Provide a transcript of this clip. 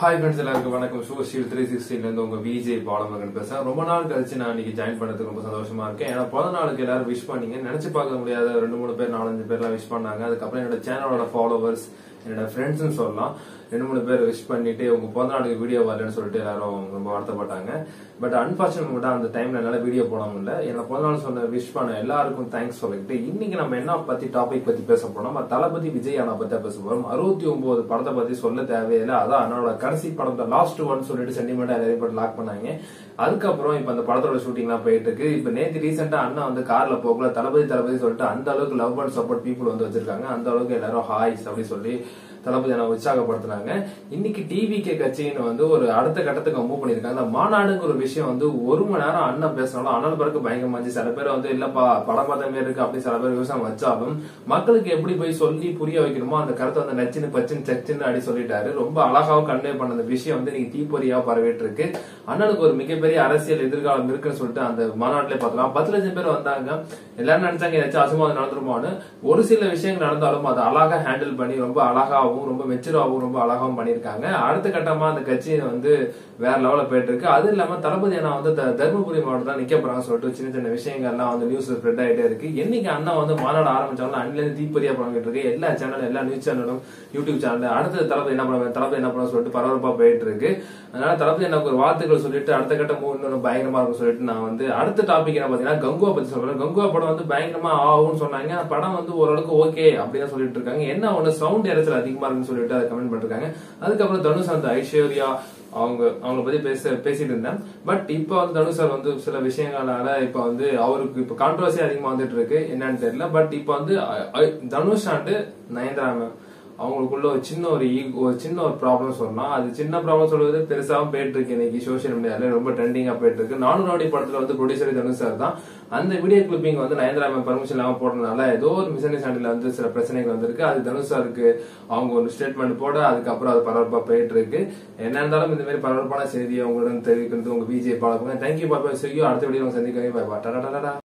hi friends எல்லாருக்கும் வணக்கம் social three சிக்ஸ்டில இருந்து உங்க விஜய் பாலமகன் பேசுறேன் ரொம்ப நாள் கழிச்சு நான் இன்னைக்கு ஜாயின் பண்ணதுக்கு ரொம்ப சந்தோஷமா இருக்கேன் ஏன்னா பிறந்த நாளுக்கு எல்லாரும் விஷ் பண்ணீங்க நினைச்சு பார்க்க முடியாத ரெண்டு மூணு பேர் நாலஞ்சு பேர்லாம் விஷ் பண்ணாங்க அதுக்கப்புறம் என்னோட சேனலோட ஃபாலோவர்ஸ் என்னோட ஃப்ரெண்ட்ஸ்னு சொல்லலாம் ரெண்டு மூணு பேர் விஷ் பண்ணிட்டு உங்க பிறந்த நாளுக்கு வீடியோ வரலன்னு சொல்லிட்டு எல்லாரும் ரொம்ப வருத்தப்பட்டாங்க பட் அன்பார்ச்சுனேட் அந்த டைம்ல என்னால வீடியோ போட முடியல என்னோட பிறந்த நாள் சொன்ன விஷ் பண்ண எல்லாருக்கும் தேங்க்ஸ் சொல்லிட்டு இன்னைக்கு நம்ம என்ன பத்தி டாபிக் பத்தி பேச போறோம் நம்ம தளபதி விஜய் அண்ணா பத்தி பேச போறோம் அறுபத்தி ஒன்பது படத்தை பத்தி சொல்ல தேவையில்லை அதான் அண்ணனோட கடைசி படம் லாஸ்ட் ஒன் சொல்லிட்டு சென்டிமெண்டா நிறைய பேர் லாக் பண்ணாங்க அதுக்கப்புறம் இப்ப அந்த படத்தோட ஷூட்டிங்லாம் போயிட்டு இருக்கு இப்ப நேத்து ரீசெண்டா அண்ணா வந்து கார்ல போகல தளபதி தளபதி சொல்லிட்டு அந்த அளவுக்கு லவ் அண்ட் சப்போர்ட் பீப்புள் வந்து வச்சிருக்காங்க அந்த அளவுக்கு எல்லாரும் ஹாய்ஸ் அப்படி சொல்லி தளபதி அண்ணா உற்சாகப்படுத்தினாங்க இன்னைக்கு டிவிகே கட்சின்னு வந்து ஒரு அடுத்த கட்டத்துக்கு மூவ் பண்ணிருக்காங்க அந்த மாநாடுங்கிற ஒரு விஷயம் வந்து ஒரு மணி நேரம் அண்ணன் பேசினாலும் அண்ணன் பிறகு பயங்கரமா இருந்துச்சு சில பேர் வந்து இல்லப்பா படம் பார்த்த மாதிரி இருக்கு அப்படி சில பேர் விவசாயம் வச்சாலும் மக்களுக்கு எப்படி போய் சொல்லி புரிய வைக்கணுமோ அந்த கருத்தை வந்து நச்சுன்னு பச்சுன்னு சச்சுன்னு அடி சொல்லிட்டாரு ரொம்ப அழகாவும் கன்வே பண்ண அந்த விஷயம் வந்து இன்னைக்கு தீப்பொறியா பரவிட்டு இருக்கு அண்ணனுக்கு ஒரு மிகப்பெரிய அரசியல் எதிர்காலம் இருக்குன்னு சொல்லிட்டு அந்த மாநாட்டிலே பார்த்தலாம் பத்து லட்சம் பேர் வந்தாங்க எல்லாரும் நினைச்சாங்க ஏதாச்சும் அசுமாவது நடந்துருமான்னு ஒரு சில விஷயங்கள் நடந்தாலும் அதை அழகா ஹேண்டில் பண்ணி ரொம்ப அழகாவும் ரொம்ப மெச்சூராகவும் ரொம்ப அழகாவும் பண்ணியிருக்காங்க அடுத்த கட்டமா அந்த கட்சி வந்து வேற லெவலில் போயிட்டு இருக்கு அது இல்லாம தளபதி அண்ணா வந்து த- தருமபுரி மாவட்டம் நிக்க போறாங்க சொல்லிட்டு சின்ன சின்ன விஷயங்கள்லாம் வந்து நியூஸ் ஸ்ப்ரெட் ஆயிட்டே இருக்கு என்னைக்கு அண்ணா வந்து மாநாடு ஆரம்பிச்சாலும் அன்னில இருந்து தீப்பொறியா பண்ணிட்டு இருக்கு எல்லா சேனலும் எல்லா நியூஸ் சேனலும் யூடியூப் சேனல் அடுத்த தளபதி என்ன பண்ணுவாங்க தளபதி என்ன பண்ணுவாங்க சொல்லிட்டு பரபரப்பா போயிட்டு இருக்கு அதனால தளபதி எனக்கு ஒரு வாழ்த்துக்கள் சொல்லிட்டு அடுத்த கட்ட மூவ் இன்னும் பயங்கரமா இருக்கும் சொல்லிட்டு நான் வந்து அடுத்த டாபிக் என்ன பாத்தீங்கன்னா கங்குவா பத்தி சொல்றேன் கங்குவா படம் வந்து பயங்கரமா ஆகும்னு சொன்னாங்க ஆனா படம் வந்து ஓரளவுக்கு ஓகே அப்படின்னு சொல்லிட்டு இருக்காங்க என்ன ஒண்ணு சவுண்ட் இறைச்சல் அதிகமா இருக்குன்னு சொல்லிட்டு அதை கமெண்ட் பண்ணிருக்காங்க அதுக்கப்புறம் தனுஷ் அந்த ஐஸ்வர்யா அவங்க அவங்கள பத்தி பேச பேசிட்டு இருந்தேன் பட் இப்போ வந்து தனுஷ் சார் வந்து சில விஷயங்களால இப்ப வந்து அவருக்கு இப்ப கான்ட்ரவர்சி அதிகமா வந்துட்டு இருக்கு என்னன்னு தெரியல பட் இப்போ வந்து அ- அ- தனுஷ் அண்டு நயன்தாரா மேம் அவங்களுக்குள்ள ஒரு சின்ன ஒரு ஈகோ ஒரு சின்ன ஒரு ப்ராப்ளம் சொல்லலாம் அது சின்ன ப்ராப்ளம் சொல்றது பெருசாவும் போயிட்டு இருக்கு இன்னைக்கு சோஷியல் மீடியால ரொம்ப ட்ரெண்டிங்கா போயிட்டு இருக்கு நானூறு நாடி படத்துல வந்து ப்ரொடியூசர் தனுஷ் சார் தான் அந்த வீடியோ கிளிப்பிங் வந்து நயன்தாரா மேம் பர்மிஷன் இல்லாம போடுறதுனால ஏதோ ஒரு மிஸ் அண்டர்ஸ்டாண்டிங்ல வந்து சில பிரச்சனைகள் வந்திருக்கு அது தனுஷ் சாருக்கு அவங்க ஒரு ஸ்டேட்மெண்ட் போட அதுக்கப்புறம் அது பரபரப்பா போயிட்டு இருக்கு என்ன இருந்தாலும் இந்த மாதிரி பரபரப்பான செய்தியை உங்களுடன் தெரிவிக்கிறது உங்க விஜய் பாலகுங்க தேங்க்யூ பாபா செய்யும் அடுத்த வீடியோ சந்திக்கிறேன் பாய் பா